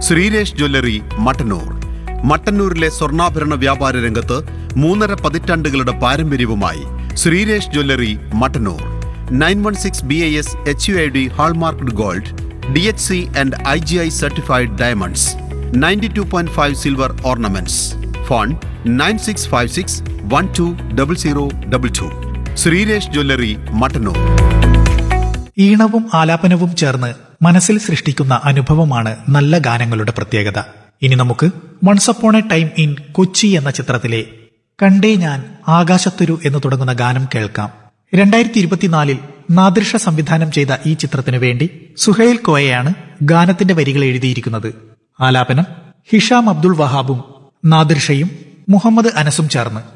Sreeresh jewellery Mattannur മട്ടന്നൂരിലെ സ്വർണ്ണാഭരണ വ്യാപാര രംഗത്ത് മൂന്നര പതിറ്റാണ്ടുകളുടെ പാരമ്പര്യവുമായി Sreeresh jewellery Mattannur nine one six B I S H U I D hallmarked gold D H C and I G I certified diamonds ninety two point five silver ornaments phone nine six five six one two double zero double two Sreeresh jewellery Mattannur ഈണവും ആലാപനവും ചേർന്ന് മനസ്സിൽ സൃഷ്ടിക്കുന്ന അനുഭവമാണ് നല്ല ഗാനങ്ങളുടെ പ്രത്യേകത ഇനി നമുക്ക് once upon a time in Kochi എന്ന ചിത്രത്തിലെ കണ്ടേ ഞാൻ ആകാശത്തൊരു എന്ന് തുടങ്ങുന്ന ഗാനം കേൾക്കാം രണ്ടായിരത്തി ഇരുപത്തിനാലിൽ നാദിർഷ സംവിധാനം ചെയ്ത ഈ ചിത്രത്തിനു വേണ്ടി സുഹൈൽ കോയയാണ് ഗാനത്തിന്റെ വരികൾ എഴുതിയിരിക്കുന്നത് ആലാപനം ഹിഷാം അബ്ദുൾ വഹാബും നാദിർഷയും മുഹമ്മദ് അനസും ചേർന്ന്